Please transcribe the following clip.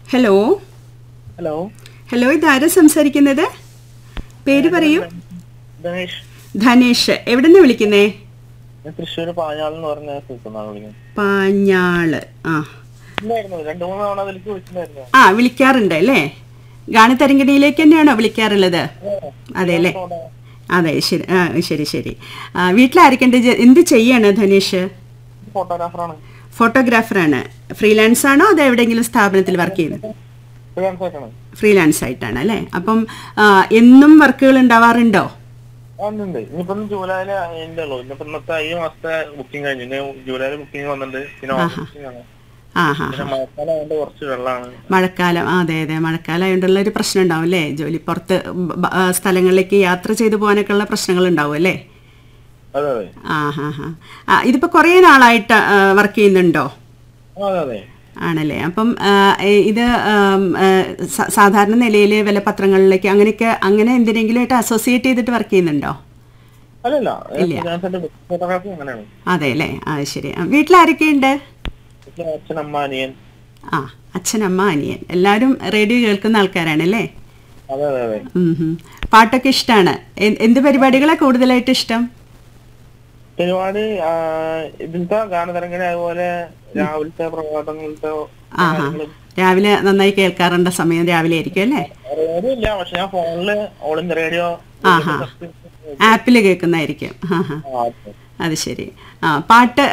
Hello hello hello ഇതാരാ സംസാരിക്കുന്നത് പേര് പറയൂ ഗണേഷ് ധനേഷ് എവിടെ നിന്ന് വിളിക്കുന്നേ ഞാൻ തൃശ്ശൂർ പാഞ്ഞാൾ എന്ന് പറഞ്ഞ സ്ഥലത്തുനിന്നാണ് വിളിക്കുന്നത് പാഞ്ഞാള് ആ ഉണ്ടായിരുന്നു രണ്ടു മൂന്ന് തവണ അതിലേക്ക് വിളിച്ചിട്ടുണ്ടായിരുന്നു ആ വിളിക്കാറുണ്ട് അല്ലേ ഗാനതരംഗിണിയിലേക്ക് തന്നെയാണോ വിളിക്കാറുള്ളത് അതെ അല്ലേ അതെ ശരി ആ ശരി ശരി ആ, വീട്ടിലായിരിക്കണ്ട എന്ത് ചെയ്യാണ് ധനേഷ് ഫോട്ടോഗ്രാഫറാണ് ഫോട്ടോഗ്രാഫറാണ് ഫ്രീലാൻസ് ആണോ അതോ എവിടെയെങ്കിലും സ്ഥാപനത്തിൽ വർക്ക് ചെയ്യുന്നത് ഫ്രീലാൻസ് ആയിട്ടാണ് ഫ്രീലാൻസ് ആയിട്ടാണ് അല്ലേ അപ്പം ആ, എന്നും വർക്കുകൾ ഉണ്ടാവാറുണ്ടോ ഉണ്ട് ഇനിയിപ്പം ജൂലൈയില് അതിന്റെ ഉള്ളൂ ഇന്നിപ്പോ ഇന്നത്തെ ഈ മാസത്തെ ബുക്കിംഗ് കഴിഞ്ഞു ഇനി ജൂലൈയില് ബുക്കിംഗ് വന്നിട്ടുണ്ട് പിന്നെ ഓഗസ്റ്റ് ബുക്കിംഗ് ആണ് ആ ഹാ പിന്നെ മഴക്കാലം ആയതുകൊണ്ട് കുറച്ച് വെള്ളമാണ് മഴക്കാലം ആ, അതെ അതെ മഴക്കാലം ആയതുകൊണ്ടുള്ള ഒരു പ്രശ്നം ഉണ്ടാവും അല്ലേ ജോലി പുറത്ത് ബ- ആ, സ്ഥലങ്ങളിലേക്ക് യാത്ര ചെയ്തു പോകാനൊക്കെ ഉള്ള പ്രശ്നങ്ങൾ ഉണ്ടാവും അല്ലേ അതെ അതെ ആ ഹാ ഹാ ആ ഇതിപ്പോൾ കുറേ നാളായിട്ട് വർക്ക് ചെയ്യുന്നുണ്ടോ ആ, അതെ അതെ ആണല്ലേ അപ്പം ആ, ഏ, ഇത് ആം, ആ, സ- സാധാരണ നിലയിൽ വിലപത്രങ്ങളിലേക്ക് അങ്ങനെയൊക്കെ അങ്ങനെ എന്തിനെങ്കിലും ആയിട്ട് അസോസിയേറ്റ് ചെയ്തിട്ട് വർക്ക് ചെയ്യുന്നുണ്ടോ അല്ലല്ല ഫ്രീലാൻസ് ആയിട്ട് ഫോട്ടോഗ്രാഫി അങ്ങനെയാണ് അതെ അല്ലേ ആ ശരി ആ, വീട്ടിലാരൊക്കെയുണ്ട് വീട്ടില് അച്ഛൻ അമ്മ അനിയൻ ആ അച്ഛനമ്മ അനിയൻ എല്ലാവരും റേഡിയോ കേൾക്കുന്ന ആൾക്കാരാണല്ലേ അതെ അതെ അതെ ഉം ഹും. പാട്ടൊക്കെ ഇഷ്ടമാണ് എന്ത് പരിപാടികളാണ് കൂടുതലായിട്ട് ഇഷ്ടം പരിപാടി ആ, ഇതിലത്തെ ഗാനതരംഗിണി അതുപോലെ രാവിലത്തെ പ്രഭാതങ്ങളിലത്തെ ആഹാ രാവിലെ നന്നായി കേൾക്കാറുണ്ട സമയം രാവിലെ ആയിരിക്കും അല്ലേ റേഡിയോ ഇല്ല പക്ഷെ ഞാൻ ഫോണില് ഓൾ ഇന്ത്യ റേഡിയോ ആഹാ ആപ്പിൽ കേൾക്കുന്നതായിരിക്കും ആ ഹാ ആ, അതെ. അത് ശരി ആ പാട്ട്